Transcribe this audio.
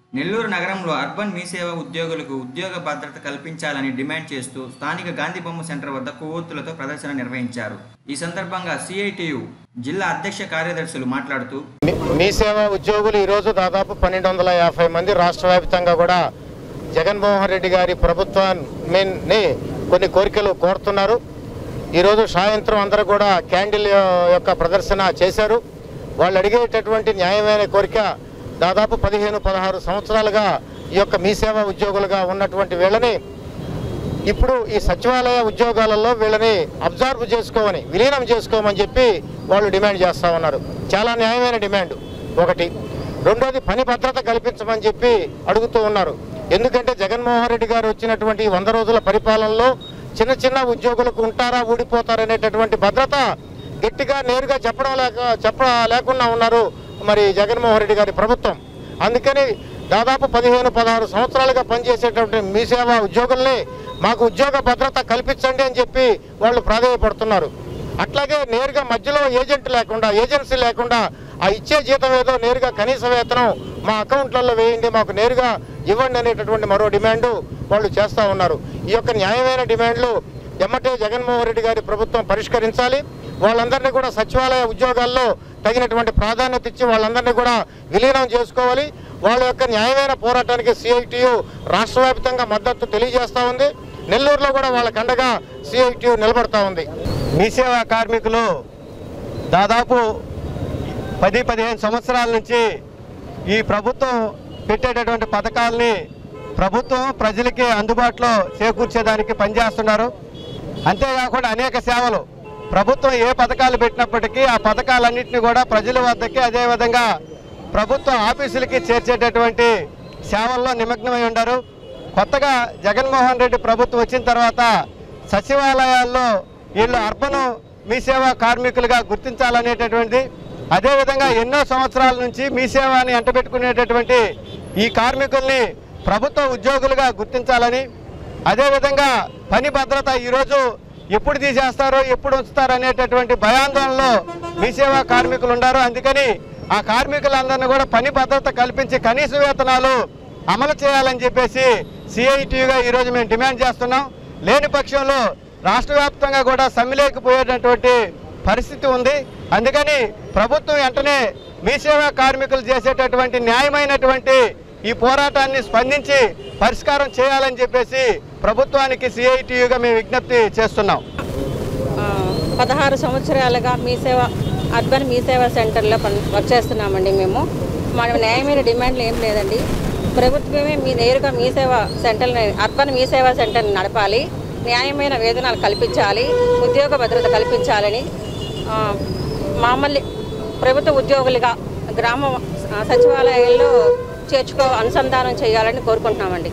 నెల్లూరు నగరంలో అర్బన్ మీసేవ ఉద్యోగులకు ఉద్యోగ భద్రత కల్పించాలని డిమాండ్ చేస్తూ స్థానిక గాంధీ బొమ్మ సెంటర్ వద్ద కొవ్వొత్తులతో ప్రదర్శన నిర్వహించారు ఈ సందర్భంగా సిఐటియు జిల్లా అధ్యక్ష కార్యదర్శులు మాట్లాడుతూ మీ- మీ సేవా ఉద్యోగులు ఈరోజు దాదాపు పన్నెండు వందల యాభై మంది రాష్ట్ర వ్యాప్తంగా కూడా జగన్మోహన్ రెడ్డి గారి ప్రభుత్వాన్ని కొన్ని కోరికలు కోరుతున్నారు ఈరోజు సాయంత్రం అందరూ కూడా క్యాండిల్ యొక్క ప్రదర్శన చేశారు వాళ్ళు అడిగేటటువంటి న్యాయమైన కోరిక దాదాపు పదిహేను పదహారు సంవత్సరాలుగా ఈ యొక్క మీ సేవా ఉద్యోగులుగా ఉన్నటువంటి వీళ్ళని ఇప్పుడు ఈ సచివాలయ ఉద్యోగాలలో వీళ్ళని అబ్జర్వ్ చేసుకోమని విలీనం చేసుకోమని చెప్పి వాళ్ళు డిమాండ్ చేస్తూ ఉన్నారు చాలా న్యాయమైన డిమాండ్ ఒకటి రెండోది పని భద్రత కల్పించమని చెప్పి అడుగుతూ ఉన్నారు ఎందుకంటే జగన్మోహన్ రెడ్డి గారు వచ్చినటువంటి ఈ వంద రోజుల పరిపాలనలో చిన్న చిన్న ఉద్యోగులకు ఉంటారా ఊడిపోతారనేటటువంటి భద్రత గట్టిగా నేరుగా చెప్పడం లేక చెప్ప లేకుండా ఉన్నారు మరి జగన్మోహన్ రెడ్డి గారి ప్రభుత్వం అందుకని దాదాపు పదిహేను పదహారు సంవత్సరాలుగా పనిచేసేటువంటి మీ సేవా ఉద్యోగుల్ని మాకు ఉద్యోగ భద్రత కల్పించండి అని చెప్పి వాళ్ళు ప్రాధాన్యపడుతున్నారు అట్లాగే నేరుగా మధ్యలో ఏజెంట్ లేకుండా ఏజెన్సీ లేకుండా ఆ ఇచ్చే జీతం ఏదో నేరుగా కనీస వేతనం మా అకౌంట్లలో వేయండి మాకు నేరుగా ఇవ్వండి అనేటటువంటి మరో డిమాండు వాళ్ళు చేస్తూ ఉన్నారు ఈ యొక్క న్యాయమైన డిమాండ్లు ఎమ్మటే జగన్మోహన్ రెడ్డి గారి ప్రభుత్వం పరిష్కరించాలి వాళ్ళందరినీ కూడా సచివాలయ ఉద్యోగాల్లో తగినటువంటి ప్రాధాన్యత ఇచ్చి వాళ్ళందరినీ కూడా విలీనం చేసుకోవాలి వాళ్ళ యొక్క న్యాయమైన పోరాటానికి సిఐటియు రాష్ట్ర వ్యాప్తంగా మద్దతు తెలియజేస్తూ ఉంది నెల్లూరులో కూడా వాళ్ళకి అండగా సిఐటియు నిలబడతా ఉంది మీ సేవా కార్మికులు దాదాపు పది పదిహేను సంవత్సరాల నుంచి ఈ ప్రభుత్వం పెట్టేటటువంటి పథకాలని ప్రభుత్వం ప్రజలకి అందుబాటులో చేకూర్చేదానికి పనిచేస్తున్నారు అంతేకాకుండా అనేక సేవలు ప్రభుత్వం ఏ పథకాలు పెట్టినప్పటికీ ఆ పథకాలన్నింటినీ కూడా ప్రజల వద్దకి అదేవిధంగా ప్రభుత్వ ఆఫీసులకి చేర్చేటటువంటి సేవల్లో నిమగ్నమై ఉన్నారు కొత్తగా జగన్మోహన్ రెడ్డి ప్రభుత్వం వచ్చిన తర్వాత సచివాలయాల్లో వీళ్ళు అర్బన్ మీ సేవా కార్మికులుగా గుర్తించాలనేటటువంటిది అదేవిధంగా ఎన్నో సంవత్సరాల నుంచి మీ సేవాని ఎంటబెట్టుకునేటటువంటి ఈ కార్మికుల్ని ప్రభుత్వ ఉద్యోగులుగా గుర్తించాలని అదేవిధంగా పని భద్రత ఈరోజు ఎప్పుడు తీసేస్తారో ఎప్పుడు ఉంచుతారో అనేటటువంటి భయాందోళనలో మీ సేవా కార్మికులు ఉన్నారు అందుకని ఆ కార్మికులందరినీ కూడా పని భద్రత కల్పించి కనీస వేతనాలు అమలు చేయాలని చెప్పేసి సిఐటిగా ఈరోజు మేము డిమాండ్ చేస్తున్నాం లేని పక్షంలో రాష్ట్ర వ్యాప్తంగా కూడా సమ్మిలేకపోయేటటువంటి పరిస్థితి ఉంది అందుకని ప్రభుత్వం వెంటనే మీ సేవా కార్మికులు చేసేటటువంటి న్యాయమైనటువంటి ఈ పోరాటాన్ని స్పందించి పరిష్కారం చేయాలని చెప్పేసి ప్రభుత్వానికి సిఐటియుగా మేము విజ్ఞప్తి చేస్తున్నాం ఆ, పదహారు సంవత్సరాలుగా మీ సేవ అర్బన్ మీ సేవా సెంటర్లో పని వర్క్ చేస్తున్నామండి మేము మా న్యాయమైన డిమాండ్లు ఏం లేదండి ప్రభుత్వమే మీ నేరుగా మీ సేవా సెంటర్ని అర్బన్ మీ సేవా సెంటర్ని నడపాలి న్యాయమైన వేతనాలు కల్పించాలి ఉద్యోగ భద్రత కల్పించాలని ఆ, మామూలు ప్రభుత్వ ఉద్యోగులుగా గ్రామ సచివాలయాల్లో చేర్చుకో అనుసంధానం చేయాలని కోరుకుంటున్నామండి